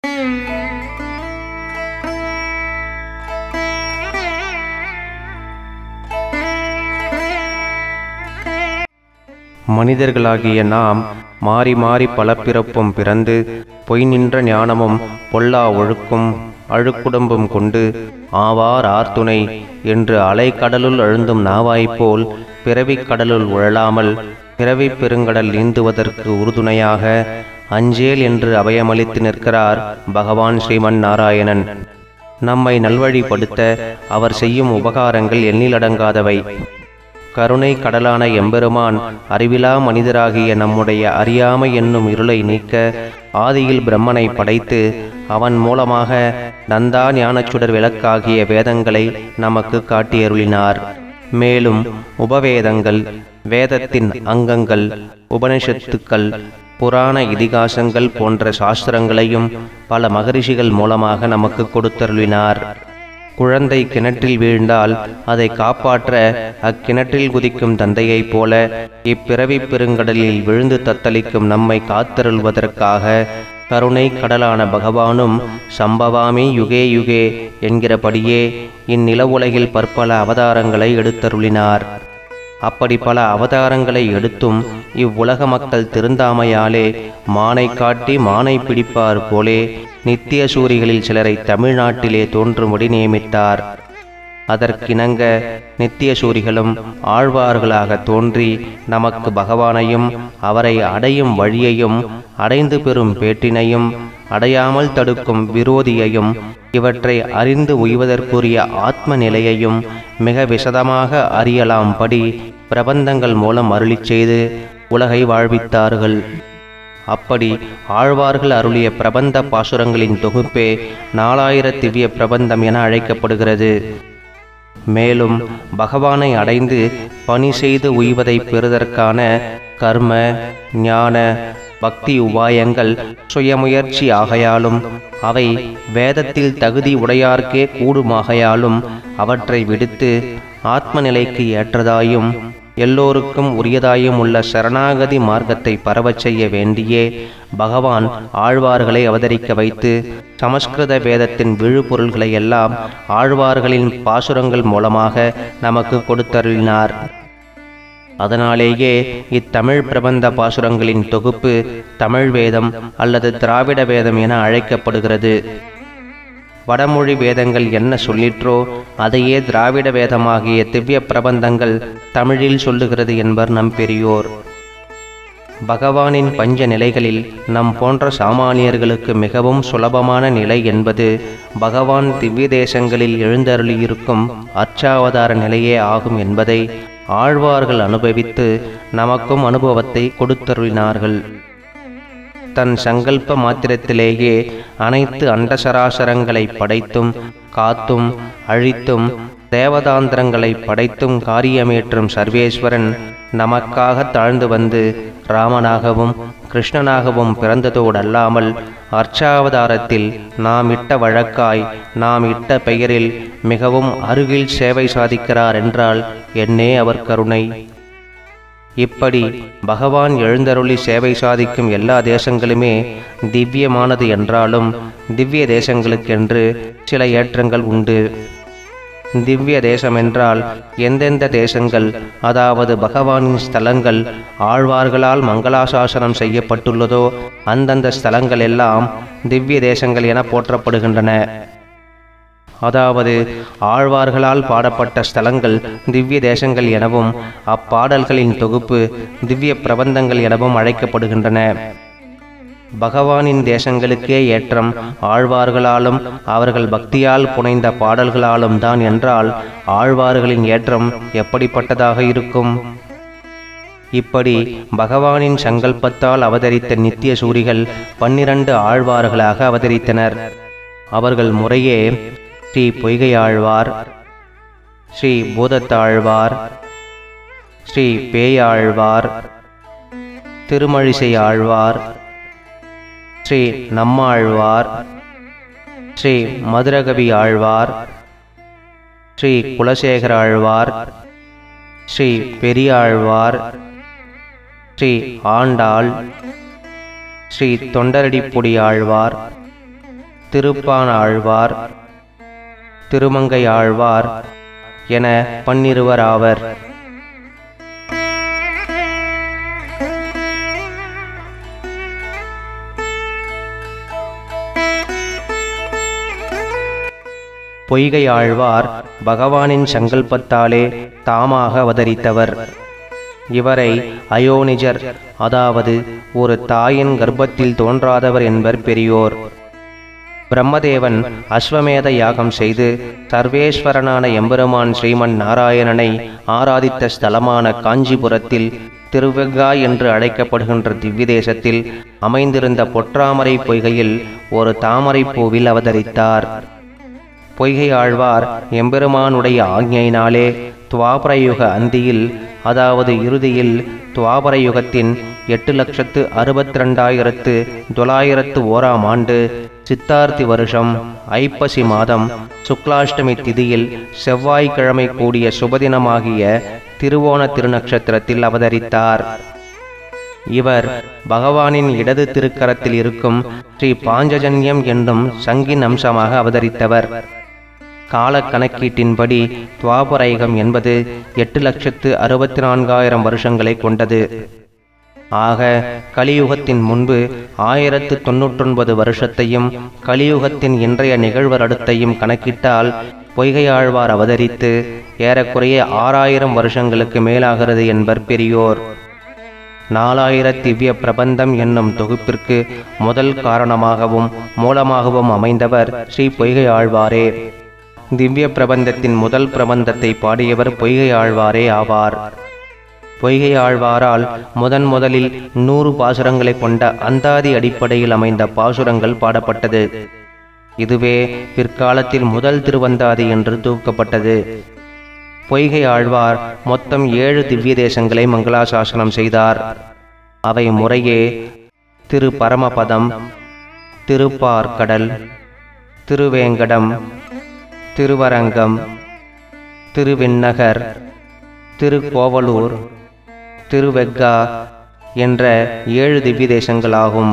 மனிதர்களாகிய நாம் மாறி மாறி பல பிறப்பும் பிறந்து பொய் நின்ற ஞானமும் பொல்லா ஒழுக்கும் அழுக்குடம்பும் கொண்டு ஆவார் ஆர்த்துணை என்று அலைக்கடலுள் அழுந்தும் நாவாய்ப்போல் பிறவிக் கடலுள் உழலாமல் பிறவிப் பெருங்கடல் நீந்துவதற்கு உறுதுணையாக அஞ்சேல் என்று அபயமளித்து நிற்கிறார் பகவான் ஸ்ரீமன் நாராயணன் நம்மை நல்வழிப்படுத்த அவர் செய்யும் உபகாரங்கள் எண்ணிலடங்காதவை கருணை கடலான எம்பெருமான் அறிவிலா மனிதராகிய நம்முடைய அறியாமை என்னும் இருளை நீக்க ஆதியில் பிரம்மனை படைத்து அவன் மூலமாக நந்தா ஞானச்சுடர் விளக்காகிய வேதங்களை நமக்கு காட்டியருளினார் மேலும் உபவேதங்கள் வேதத்தின் அங்கங்கள் உபனிஷத்துக்கள் புராண இதிகாசங்கள் போன்ற சாஸ்திரங்களையும் பல மகரிஷிகள் மூலமாக நமக்கு கொடுத்தருளினார் குழந்தை கிணற்றில் வீழ்ந்தால் அதை காப்பாற்ற அக்கிணற்றில் குதிக்கும் தந்தையைப் போல இப்பிறவிப் பெருங்கடலில் விழுந்து தத்தளிக்கும் நம்மை காத்தருள்வதற்காக கருணை கடலான பகவானும் சம்பவாமி யுகே யுகே என்கிறபடியே இந்நில உலகில் பற்பல அவதாரங்களை எடுத்தருளினார் அப்படி பல அவதாரங்களை எடுத்தும் இவ்வுலக மக்கள் திருந்தாமையாலே மானை காட்டி மானை பிடிப்பார் போலே நித்திய சூரிகளில் சிலரை தமிழ்நாட்டிலே தோன்றும்படி நியமித்தார் அதற்கிணங்க நித்திய சூரிகளும் ஆழ்வார்களாக தோன்றி நமக்கு பகவானையும் அவரை அடையும் வழியையும் அடைந்து பெறும் பேட்டினையும் அடையாமல் தடுக்கும் விரோதியையும் இவற்றை அறிந்து உய்வதற்குரிய ஆத்ம நிலையையும் மிக விசதமாக அறியலாம்படி பிரபந்தங்கள் மூலம் அருளிச் செய்து உலகை வாழ்வித்தார்கள் அப்படி ஆழ்வார்கள் அருளிய பிரபந்த பாசுரங்களின் தொகுப்பே நாலாயிர திவ்ய பிரபந்தம் என அழைக்கப்படுகிறது மேலும் பகவானை அடைந்து பணி செய்து உய்வதை பெறுதற்கான கர்ம ஞான பக்தி உபாயங்கள் சுயமுயற்சி ஆகையாலும் அவை வேதத்தில் தகுதி உடையார்க்கே கூடுமாகையாலும் அவற்றை விடுத்து ஆத்ம நிலைக்கு ஏற்றதாயும் எல்லோருக்கும் உரியதாயும் உள்ள சரணாகதி மார்க்கத்தை பரவச் செய்ய வேண்டியே பகவான் ஆழ்வார்களை அவதரிக்க வைத்து சமஸ்கிருத வேதத்தின் விழுப்பொருள்களை எல்லாம் ஆழ்வார்களின் பாசுரங்கள் மூலமாக நமக்கு கொடுத்தருளினார் அதனாலேயே இத்தமிழ் பிரபந்த பாசுரங்களின் தொகுப்பு தமிழ் வேதம் அல்லது திராவிட வேதம் என அழைக்கப்படுகிறது வடமொழி வேதங்கள் என்ன சொல்லிற்றோ அதையே திராவிட வேதமாகிய திவ்ய பிரபந்தங்கள் தமிழில் சொல்லுகிறது என்பர் நம் பெரியோர் பகவானின் பஞ்ச நிலைகளில் நம் போன்ற சாமானியர்களுக்கு மிகவும் சுலபமான நிலை என்பது பகவான் திவ்ய தேசங்களில் எழுந்தருளியிருக்கும் அர்ச்சாவதார நிலையே ஆகும் என்பதை ஆழ்வார்கள் அனுபவித்து நமக்கும் அனுபவத்தை கொடுத்தருளினார்கள் தன் சங்கல்ப மாத்திரத்திலேயே அனைத்து அண்டசராசரங்களை படைத்தும் காத்தும் அழித்தும் தேவதாந்திரங்களை படைத்தும் காரியமேற்றும் சர்வேஸ்வரன் நமக்காக தாழ்ந்து வந்து ராமனாகவும் கிருஷ்ணனாகவும் பிறந்ததோடல்லாமல் அர்ச்சாவதாரத்தில் நாம் இட்ட வழக்காய் நாம் இட்ட பெயரில் மிகவும் அருகில் சேவை சாதிக்கிறார் என்றால் என்னே அவர் கருணை இப்படி பகவான் எழுந்தருளி சேவை சாதிக்கும் எல்லா தேசங்களுமே திவ்யமானது என்றாலும் திவ்ய தேசங்களுக்கென்று சில ஏற்றங்கள் உண்டு திவ்ய தேசம் என்றால் எந்தெந்த தேசங்கள் அதாவது பகவானின் ஸ்தலங்கள் ஆழ்வார்களால் மங்களாசாசனம் செய்யப்பட்டுள்ளதோ அந்தந்த ஸ்தலங்கள் எல்லாம் திவ்ய தேசங்கள் என போற்றப்படுகின்றன அதாவது ஆழ்வார்களால் பாடப்பட்ட ஸ்தலங்கள் திவ்ய தேசங்கள் எனவும் அப்பாடல்களின் தொகுப்பு திவ்ய பிரபந்தங்கள் எனவும் அழைக்கப்படுகின்றன பகவானின் தேசங்களுக்கே ஏற்றம் ஆழ்வார்களாலும் அவர்கள் பக்தியால் புனைந்த பாடல்களாலும் தான் என்றால் ஆழ்வார்களின் ஏற்றம் எப்படிப்பட்டதாக இருக்கும் இப்படி பகவானின் சங்கல்பத்தால் அவதரித்த நித்திய சூரிகள் பன்னிரண்டு ஆழ்வார்களாக அவதரித்தனர் அவர்கள் முறையே ஸ்ரீ பொய்கையாழ்வார் ஸ்ரீ பூதத்தாழ்வார் ஸ்ரீ பேயாழ்வார் திருமழிசை ஆழ்வார் ஸ்ரீ நம்மாழ்வார் ஸ்ரீ மதுரகவி ஆழ்வார் ஸ்ரீ குலசேகர ஆழ்வார் ஸ்ரீ பெரியாழ்வார் ஸ்ரீ ஆண்டாள் ஸ்ரீ தொண்டரடிப்புடி ஆழ்வார் திருப்பான ஆழ்வார் திருமங்கை ஆழ்வார் என பன்னிருவர் ஆவர் பொய்கை ஆழ்வார் பகவானின் சங்கல்பத்தாலே தாமாக அவதரித்தவர் இவரை அயோனிஜர் அதாவது ஒரு தாயின் கர்ப்பத்தில் தோன்றாதவர் என்பர் பெரியோர் பிரம்மதேவன் அஸ்வமேத யாகம் செய்து சர்வேஸ்வரனான எம்பெருமான் ஸ்ரீமன் நாராயணனை ஆராதித்த ஸ்தலமான காஞ்சிபுரத்தில் திருவெக்கா என்று அழைக்கப்படுகின்ற திவ்ய தேசத்தில் அமைந்திருந்த பொற்றாமரை பொய்கையில் ஒரு தாமரை பூவில் அவதரித்தார் பொய்கை ஆழ்வார் எம்பெருமானுடைய ஆக்ஞையினாலே துவாபரயுக அந்தியில் அதாவது இறுதியில் துவாபர யுகத்தின் எட்டு லட்சத்து அறுபத்தி ரெண்டாயிரத்து தொள்ளாயிரத்து ஓராம் ஆண்டு சித்தார்த்தி வருஷம் ஐப்பசி மாதம் சுக்லாஷ்டமி திதியில் செவ்வாய்க்கிழமை கூடிய சுபதினமாகிய திருவோண திருநக்ஷத்திரத்தில் அவதரித்தார் இவர் பகவானின் இடது திருக்கரத்தில் இருக்கும் ஸ்ரீ பாஞ்சஜன்யம் என்னும் சங்கின் அம்சமாக அவதரித்தவர் கால கணக்கீட்டின்படி துவாபரைகம் என்பது எட்டு லட்சத்து அறுபத்தி நான்காயிரம் வருஷங்களை கொண்டது ஆக கலியுகத்தின் முன்பு ஆயிரத்து தொன்னூற்றொன்பது வருஷத்தையும் கலியுகத்தின் இன்றைய நிகழ்வரடுத்தையும் கணக்கிட்டால் பொய்கையாழ்வார் அவதரித்து ஏறக்குறைய ஆறாயிரம் வருஷங்களுக்கு மேலாகிறது என்பர் பெரியோர் நாலாயிர திவ்ய பிரபந்தம் என்னும் தொகுப்பிற்கு முதல் காரணமாகவும் மூலமாகவும் அமைந்தவர் ஸ்ரீ பொய்கை ஆழ்வாரே திவ்ய பிரபந்தத்தின் முதல் பிரபந்தத்தை பாடியவர் பொய்கை ஆழ்வாரே ஆவார் பொய்கை ஆழ்வாரால் முதன் முதலில் நூறு பாசுரங்களை கொண்ட அந்தாதி அடிப்படையில் அமைந்த பாசுரங்கள் பாடப்பட்டது இதுவே பிற்காலத்தில் முதல் திருவந்தாதி என்று தூக்கப்பட்டது பொய்கை ஆழ்வார் மொத்தம் ஏழு திவ்ய தேசங்களை மங்களாசாசனம் செய்தார் அவை முறையே திரு பரமபதம் திருப்பார்கடல் திருவேங்கடம் திருவரங்கம் திருவிண்ணகர் திருக்கோவலூர் திருவெக்கா என்ற ஏழு திவ்ய தேசங்களாகும்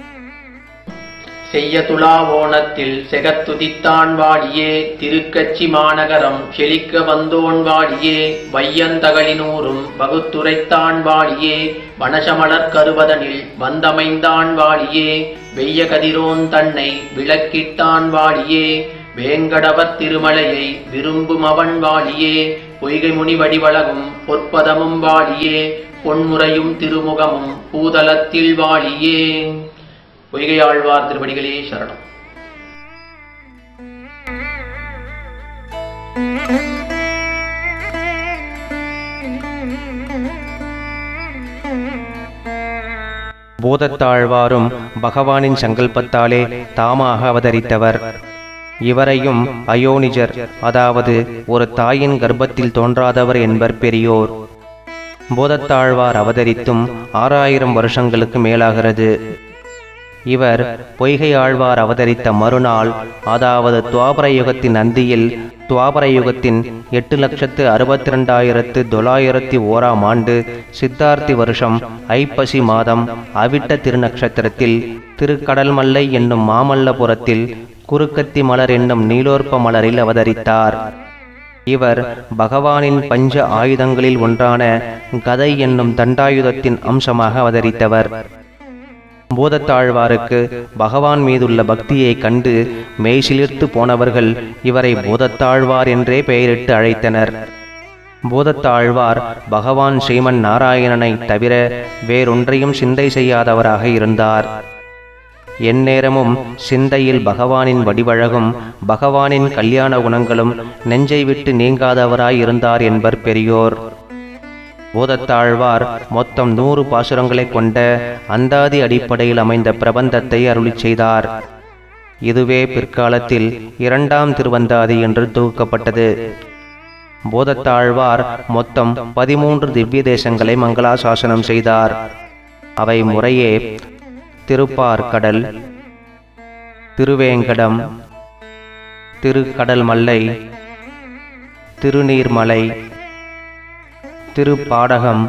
செய்ய துலாவோணத்தில் செகத்துதித்தான் வாடியே திருக்கச்சி மாநகரம் செழிக்க வந்தோன் வாடியே வையந்தகளினூரும் வகுத்துரைத்தான் வாடியே வனசமலர் கருவதனில் வந்தமைந்தான் வாடியே வெய்ய கதிரோன் தன்னை விளக்கிட்டான் வாடியே வேங்கடவத் திருமலையை விரும்பும் அவன் வாடியே பொய்கை முனி வடிவழகும் பொற்பதமும் வாடியே பொன்முறையும் திருமுகமும் பூதலத்தில் வாழியே பொய்கையாழ்வார் திருவடிகளே சரணம் பூதத்தாழ்வாரும் பகவானின் சங்கல்பத்தாலே தாமாக அவதரித்தவர் இவரையும் அயோனிஜர் அதாவது ஒரு தாயின் கர்ப்பத்தில் தோன்றாதவர் என்பர் பெரியோர் பூதத்தாழ்வார் அவதரித்தும் ஆறாயிரம் வருஷங்களுக்கு மேலாகிறது இவர் பொய்கை ஆழ்வார் அவதரித்த மறுநாள் அதாவது துவாபர யுகத்தின் அந்தியில் துவாபர யுகத்தின் எட்டு லட்சத்து அறுபத்தி ரெண்டாயிரத்து தொள்ளாயிரத்தி ஓராம் ஆண்டு சித்தார்த்தி வருஷம் ஐப்பசி மாதம் அவிட்ட திருநக்ஷத்திரத்தில் திருக்கடல்மல்லை என்னும் மாமல்லபுரத்தில் குறுக்கத்தி மலர் என்னும் நீலோற்ப மலரில் அவதரித்தார் இவர் பகவானின் பஞ்ச ஆயுதங்களில் ஒன்றான கதை என்னும் தண்டாயுதத்தின் அம்சமாக அவதரித்தவர் பூதத்தாழ்வாருக்கு பகவான் மீதுள்ள பக்தியை கண்டு மெய்சிலிர்த்து போனவர்கள் இவரை பூதத்தாழ்வார் என்றே பெயரிட்டு அழைத்தனர் பூதத்தாழ்வார் பகவான் ஸ்ரீமன் நாராயணனை தவிர வேறொன்றையும் சிந்தை செய்யாதவராக இருந்தார் எந்நேரமும் சிந்தையில் பகவானின் வடிவழகும் பகவானின் கல்யாண குணங்களும் நெஞ்சை விட்டு நீங்காதவராய் இருந்தார் என்பர் பெரியோர் பூதத்தாழ்வார் மொத்தம் நூறு பாசுரங்களை கொண்ட அந்தாதி அடிப்படையில் அமைந்த பிரபந்தத்தை அருளிச் செய்தார் இதுவே பிற்காலத்தில் இரண்டாம் திருவந்தாதி என்று தொகுக்கப்பட்டது பூதத்தாழ்வார் மொத்தம் பதிமூன்று திவ்ய தேசங்களை மங்களாசாசனம் செய்தார் அவை முறையே திருப்பார்கடல் திருவேங்கடம் திருக்கடல்மல்லை திருநீர்மலை திருப்பாடகம்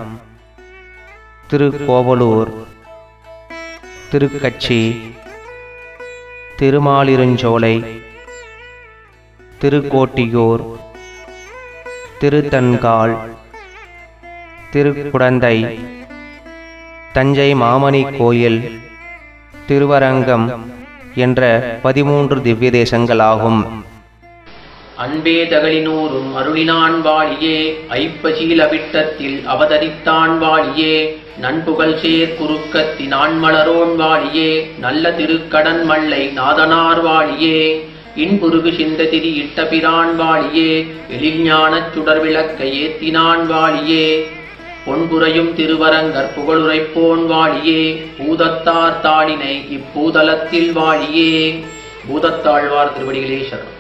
திருக்கோவலூர் திருக்கட்சி திருமாலிருஞ்சோலை திருக்கோட்டியூர் திருத்தன்கால் திருக்குடந்தை தஞ்சை மாமணி கோயில் திருவரங்கம் என்ற பதிமூன்று திவ்ய தேசங்களாகும் அன்பே தகலினூரும் அருளினான் வாழியே ஐப்பசீல விட்டத்தில் அவதரித்தான் வாழியே நண்புகழ் சேர் குறுக்கத்தின் ஆண்மலரோன் வாழியே நல்ல திருக்கடன் மல்லை நாதனார் வாழியே இன்புருகு சிந்த திரி இட்ட பிரான் வாழியே எழில்ஞானச் சுடர் விளக்க ஏத்தினான் வாழியே பொன்புரையும் திருவரங்கர் புகழுரைப்போன் வாழியே பூதத்தார் தாளினை இப்பூதலத்தில் வாழியே பூதத்தாழ்வார் திருவடிகளே சரணம்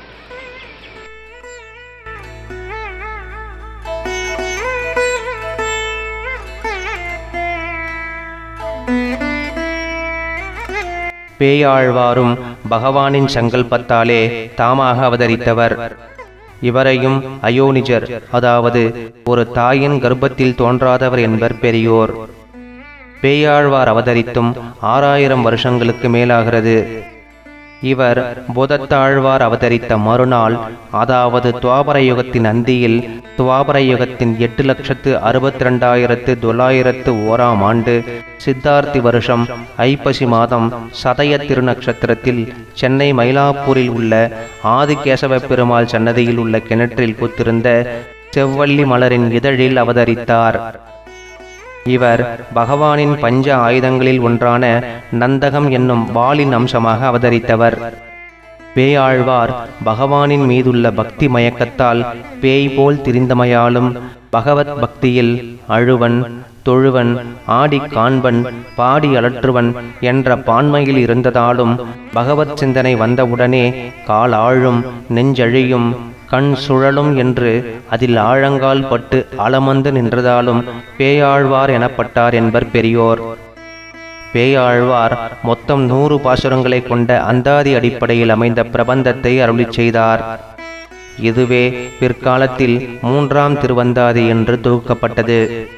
பேயாழ்வாரும் பகவானின் சங்கல்பத்தாலே தாமாக அவதரித்தவர் இவரையும் அயோனிஜர் அதாவது ஒரு தாயின் கர்ப்பத்தில் தோன்றாதவர் என்பர் பெரியோர் பேயாழ்வார் அவதரித்தும் ஆறாயிரம் வருஷங்களுக்கு மேலாகிறது இவர் புதத்தாழ்வார் அவதரித்த மறுநாள் அதாவது துவாபர யுகத்தின் அந்தியில் துவாபர யுகத்தின் எட்டு லட்சத்து அறுபத்தி ரெண்டாயிரத்து தொள்ளாயிரத்து ஓராம் ஆண்டு சித்தார்த்தி வருஷம் ஐப்பசி மாதம் சதய திருநக்ஷத்திரத்தில் சென்னை மயிலாப்பூரில் உள்ள ஆதிகேசவ பெருமாள் சன்னதியில் உள்ள கிணற்றில் பூத்திருந்த செவ்வள்ளி மலரின் இதழில் அவதரித்தார் இவர் பகவானின் பஞ்ச ஆயுதங்களில் ஒன்றான நந்தகம் என்னும் வாளின் அம்சமாக அவதரித்தவர் பேயாழ்வார் பகவானின் மீதுள்ள பக்தி மயக்கத்தால் பேய் போல் திரிந்தமையாலும் பகவத் பக்தியில் அழுவன் தொழுவன் ஆடிக் காண்பன் பாடி அலற்றுவன் என்ற பான்மையில் இருந்ததாலும் பகவத் சிந்தனை வந்தவுடனே கால் ஆழும் நெஞ்சழியும் கண் சுழலும் என்று அதில் ஆழங்கால் பட்டு அலமந்து நின்றதாலும் பேயாழ்வார் எனப்பட்டார் என்பர் பெரியோர் பேயாழ்வார் மொத்தம் நூறு பாசுரங்களை கொண்ட அந்தாதி அடிப்படையில் அமைந்த பிரபந்தத்தை அருளிச் செய்தார் இதுவே பிற்காலத்தில் மூன்றாம் திருவந்தாதி என்று தொகுக்கப்பட்டது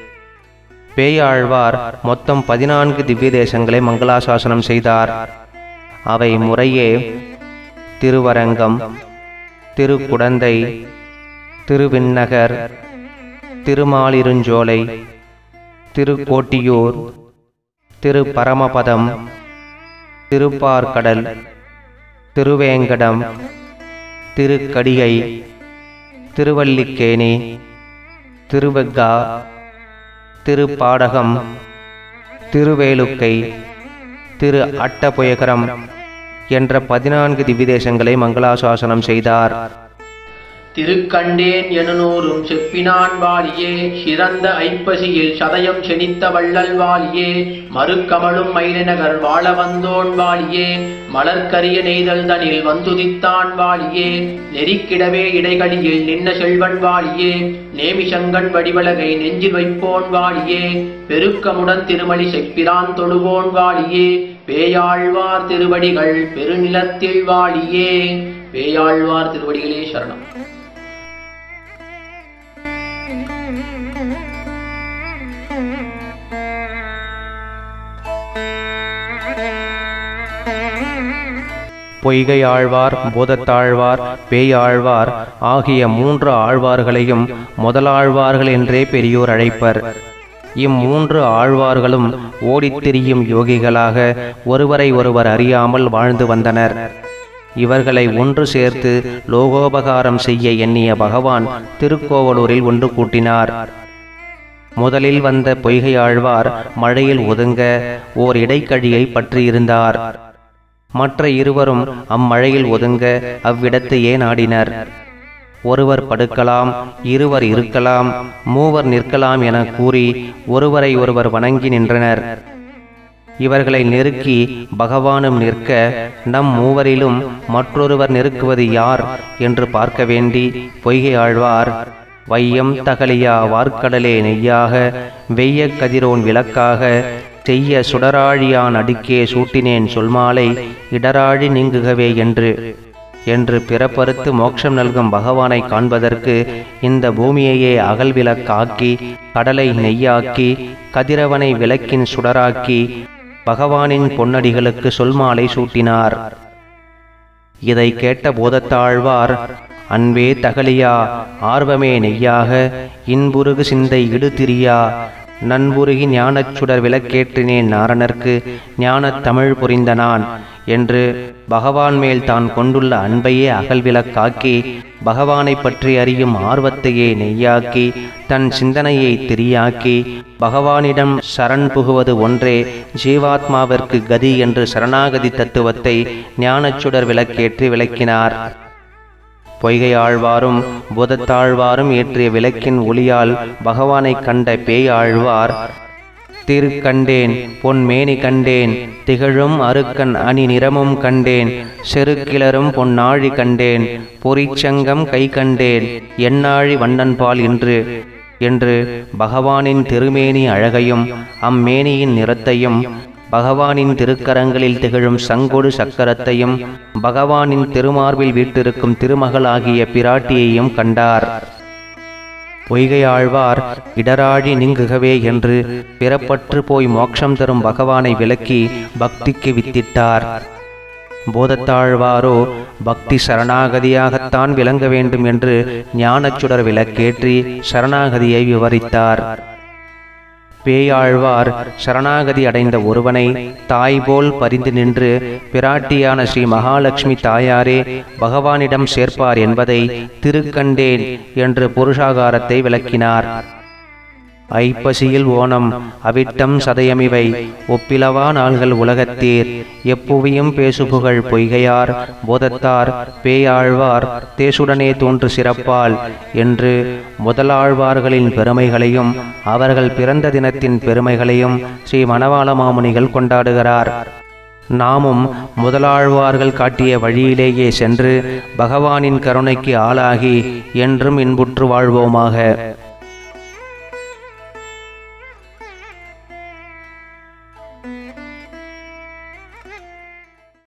பேயாழ்வார் மொத்தம் பதினான்கு திவ்ய தேசங்களை மங்களாசாசனம் செய்தார் அவை முறையே திருவரங்கம் திருக்குடந்தை திருவிண்ணகர் திருமாலிருஞ்சோலை திருக்கோட்டியூர் திருப்பரமபதம் திருப்பார்கடல் திருவேங்கடம் திருக்கடிகை திருவல்லிக்கேணி திருவெக்கா திருப்பாடகம் திருவேலுக்கை திரு அட்டபுயகரம் என்ற பதினான்கு திவ்யதேசங்களை மங்களாசாசனம் செய்தார் திருக்கண்டேன் எனுநூறும் செப்பினான் வாலியே சிறந்த ஐப்பசியில் சதயம் செனித்த வள்ளல் வாலியே மறுக்கமலும் மயிலினகர் வாழ வந்தோன் வாலியே மலர்க்கரிய நெய்தல் தனில் வந்துதித்தான் வாலியே நெறிக்கிடவே இடைகளில் நின்ன செல்வன் வாலியே நேமிசங்கண் வடிவலகை நெஞ்சில் வைப்போன் வாலியே பெருக்கமுடன் திருமலி செப்பிரான் தொழுவோன் வாலியே பேயாழ்வார் திருவடிகள் பெருநிலத்தில் வாலியே பேயாழ்வார் திருவடிகளே சரணம் பொய்கை ஆழ்வார் பூதத்தாழ்வார் பேயாழ்வார் ஆகிய மூன்று ஆழ்வார்களையும் முதலாழ்வார்கள் என்றே பெரியோர் அழைப்பர் இம்மூன்று ஆழ்வார்களும் ஓடித் திரியும் யோகிகளாக ஒருவரை ஒருவர் அறியாமல் வாழ்ந்து வந்தனர் இவர்களை ஒன்று சேர்த்து லோகோபகாரம் செய்ய எண்ணிய பகவான் திருக்கோவலூரில் ஒன்று கூட்டினார் முதலில் வந்த பொய்கை ஆழ்வார் மழையில் ஒதுங்க ஓர் இடைக்கழியை பற்றியிருந்தார் மற்ற இருவரும் அம்மழையில் ஒதுங்க அவ்விடத்தையே நாடினர் ஒருவர் படுக்கலாம் இருவர் இருக்கலாம் மூவர் நிற்கலாம் என கூறி ஒருவரை ஒருவர் வணங்கி நின்றனர் இவர்களை நெருக்கி பகவானும் நிற்க நம் மூவரிலும் மற்றொருவர் நெருக்குவது யார் என்று பார்க்க வேண்டி பொய்கை ஆழ்வார் வையம் தகலியா வார்க்கடலே நெய்யாக வெய்ய கதிரோன் விளக்காக செய்ய சுடராழியான் அடுக்கே சூட்டினேன் சொல்மாலை இடராழி நீங்குகவே என்று என்று பிறப்பறுத்து மோட்சம் நல்கும் பகவானை காண்பதற்கு இந்த பூமியையே அகல் விளக்காக்கி கடலை நெய்யாக்கி கதிரவனை விளக்கின் சுடராக்கி பகவானின் பொன்னடிகளுக்கு சொல்மாலை சூட்டினார் இதை கேட்ட போதத்தாழ்வார் அன்பே தகலியா ஆர்வமே நெய்யாக இன்புருகு சிந்தை இடுதிரியா நண்புருகி ஞானச் சுடர் விளக்கேற்றினேன் நாரணர்க்கு ஞானத் தமிழ் புரிந்த நான் என்று பகவான் மேல் தான் கொண்டுள்ள அன்பையே அகல்விளக்காக்கி பகவானைப் பற்றி அறியும் ஆர்வத்தையே நெய்யாக்கி தன் சிந்தனையை திரியாக்கி பகவானிடம் சரண் புகுவது ஒன்றே ஜீவாத்மாவிற்கு கதி என்று சரணாகதி தத்துவத்தை ஞானச்சுடர் விளக்கேற்றி விளக்கினார் பொய்கை ஆழ்வாரும் புதத்தாழ்வாரும் ஏற்றிய விளக்கின் ஒளியால் பகவானைக் கண்ட பேய் ஆழ்வார் திருக்கண்டேன் பொன்மேனி கண்டேன் திகழும் அருக்கன் அணி நிறமும் கண்டேன் செருக்கிளரும் பொன்னாழி கண்டேன் பொறிச்சங்கம் கை கண்டேன் எண்ணாழி வண்ணன்பால் இன்று என்று பகவானின் திருமேனி அழகையும் அம்மேனியின் நிறத்தையும் பகவானின் திருக்கரங்களில் திகழும் சங்கொடு சக்கரத்தையும் பகவானின் திருமார்பில் வீட்டிருக்கும் திருமகளாகிய பிராட்டியையும் கண்டார் பொய்கை ஆழ்வார் இடராழி நீங்குகவே என்று பிறப்பற்று போய் மோட்சம் தரும் பகவானை விலக்கி பக்திக்கு வித்திட்டார் போதத்தாழ்வாரோ பக்தி சரணாகதியாகத்தான் விளங்க வேண்டும் என்று ஞானச்சுடர் விளக்கேற்றி சரணாகதியை விவரித்தார் பேயாழ்வார் சரணாகதி அடைந்த ஒருவனை தாய் போல் பரிந்து நின்று பிராட்டியான ஸ்ரீ மகாலட்சுமி தாயாரே பகவானிடம் சேர்ப்பார் என்பதை திருக்கண்டேன் என்று புருஷாகாரத்தை விளக்கினார் ஐப்பசியில் ஓணம் அவிட்டம் சதயமிவை ஒப்பிலவா நாள்கள் உலகத்தீர் எப்புவியும் பேசுபுகழ் பொய்கையார் போதத்தார் பேயாழ்வார் தேசுடனே தோன்று சிறப்பால் என்று முதலாழ்வார்களின் பெருமைகளையும் அவர்கள் பிறந்த தினத்தின் பெருமைகளையும் ஸ்ரீ மணவாள மாமுனிகள் கொண்டாடுகிறார் நாமும் முதலாழ்வார்கள் காட்டிய வழியிலேயே சென்று பகவானின் கருணைக்கு ஆளாகி என்றும் இன்புற்று வாழ்வோமாக